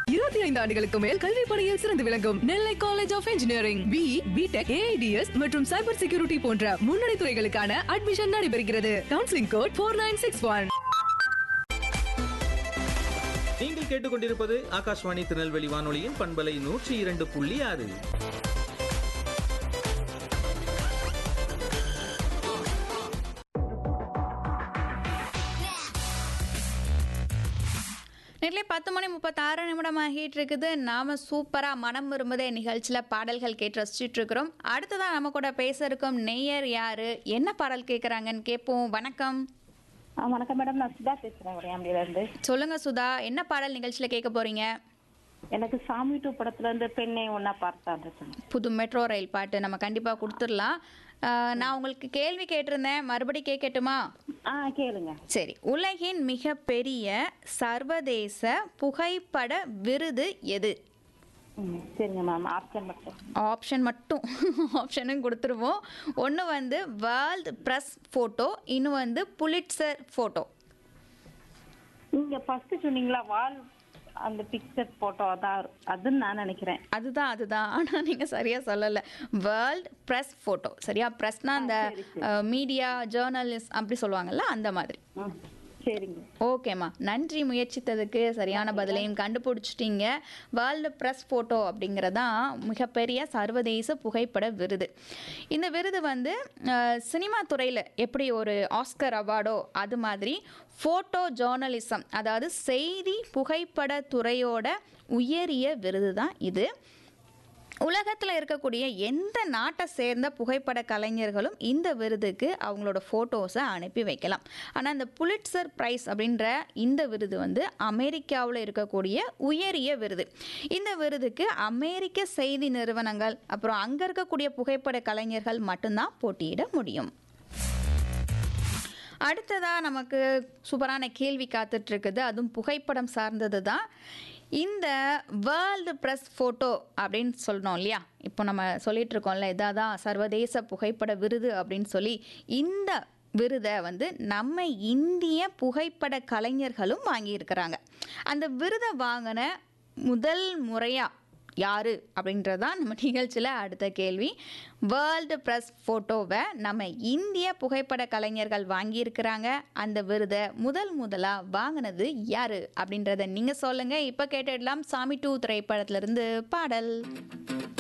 இருபத்தி ஐந்து ஆண்டுகளுக்கு மேல் கல்வி பணியில் சிறந்து விளங்கும் Nellai college of engineering B BTech AI DS மற்றும் சைபர் செக்யூரிட்டி போன்ற முன்னணி துறைகளுக்கான அட்மிஷன் நடைபெறுகிறது counselling code four nine six one நீங்கள் கேட்டுக்கொண்டிருப்பது ஆகாஷ்வாணி திருநெல்வேலி வானொலியின் பண்பலை நூற்றி இரண்டு புள்ளி ஆறு நெட்லே பத்து மணி முப்பத்தாறு நிமிடம் ஆகிட்டு இருக்குது நாம சூப்பரா மனம் விரும்புதே நிகழ்ச்சியில பாடல்கள் கேட்டு ரசிச்சுட்டு இருக்கிறோம் அடுத்ததான் நம்ம கூட பேச இருக்கும் நெய்யர் யாரு என்ன பாடல் கேட்குறாங்கன்னு கேட்போம் வணக்கம் ஆ வணக்கம் மேடம் நான் சுதா பேசுறேன் உடையாம்பில இருந்து சொல்லுங்க சுதா என்ன பாடல் நிகழ்ச்சியில கேட்க போறீங்க எனக்கு சாமி டூ படத்துல இருந்து பெண்ணை ஒன்னா பார்த்தான் புது மெட்ரோ ரயில் பாட்டு நம்ம கண்டிப்பா கொடுத்துடலாம் ஆஹ், நான் உங்களுக்கு கேள்வி கேட்டிருந்தேன் மறுபடி கேட்கட்டுமா ஆ கேளுங்க சரி உலகின் மிகப்பெரிய சர்வதேச புகைப்பட விருது எது ம் சரிங்க மேம் ஆப்ஷன் மட்டும் ஆப்ஷன் மட்டும் ஆப்ஷனும் கொடுத்துருவோம் ஒன்று வந்து வேர்ல்டு ப்ரெஸ் ஃபோட்டோ இன்னும் வந்து புலிட்சர் ஃபோட்டோ நீங்க ஃபர்ஸ்ட் சொன்னீங்களா வால் அந்த பிக்சர் போட்டோ அதான் அதுன்னு நான் நினைக்கிறேன் அதுதான் அதுதான் ஆனால் நீங்கள் சரியாக சொல்லலை வேர்ல்ட் ப்ரெஸ் ஃபோட்டோ சரியா ப்ரெஸ்னால் அந்த மீடியா ஜேர்னலிஸ்ட் அப்படி சொல்லுவாங்கல்ல அந்த மாதிரி ம் சரிங்க ஓகேம்மா நன்றி முயற்சித்ததுக்கு சரியான பதிலையும் கண்டுபிடிச்சிட்டீங்க வேர்ல்டு ப்ரெஸ் ஃபோட்டோ அப்படிங்கிறதான் மிகப்பெரிய சர்வதேச புகைப்பட விருது இந்த விருது வந்து அஹ், சினிமா துறையில் எப்படி ஒரு ஆஸ்கர் அவார்டோ அது மாதிரி ஃபோட்டோ ஜேர்னலிசம் அதாவது செய்தி புகைப்பட துறையோட உயரிய விருது தான் இது உலகத்தில் இருக்கக்கூடிய எந்த நாட்டை சேர்ந்த புகைப்பட கலைஞர்களும் இந்த விருதுக்கு அவங்களோட ஃபோட்டோஸை அனுப்பி வைக்கலாம் ஆனால் இந்த புலிட்சர் ப்ரைஸ் அப்படின்ற இந்த விருது வந்து அமெரிக்காவில் இருக்கக்கூடிய உயரிய விருது இந்த விருதுக்கு அமெரிக்க செய்தி நிறுவனங்கள் அப்புறம் அங்கே இருக்கக்கூடிய புகைப்பட கலைஞர்கள் மட்டும்தான் போட்டியிட முடியும் அடுத்ததாக நமக்கு சூப்பரான கேள்வி காத்துட்டு இருக்குது அதுவும் புகைப்படம் சார்ந்தது தான் இந்த வேர்ல்டு ப்ரெஸ் ஃபோட்டோ அப்படின்னு சொல்லணும் இல்லையா இப்போ நம்ம சொல்லிட்டு இருக்கோம்ல இதாக தான் சர்வதேச புகைப்பட விருது அப்படின்னு சொல்லி இந்த விருதை வந்து நம்ம இந்திய புகைப்பட கலைஞர்களும் வாங்கியிருக்கிறாங்க அந்த விருதை வாங்கின முதல் முறையாக யாரு அப்படின்றதான் நம்ம நிகழ்ச்சியில் அடுத்த கேள்வி வேர்ல்டு ப்ரெஸ் ஃபோட்டோவை நம்ம இந்திய புகைப்பட கலைஞர்கள் வாங்கியிருக்கிறாங்க அந்த விருதை முதல் முதலாக வாங்கினது யாரு அப்படின்றத நீங்கள் சொல்லுங்கள் இப்போ கேட்டுடலாம் சாமி டூ திரைப்படத்திலிருந்து பாடல்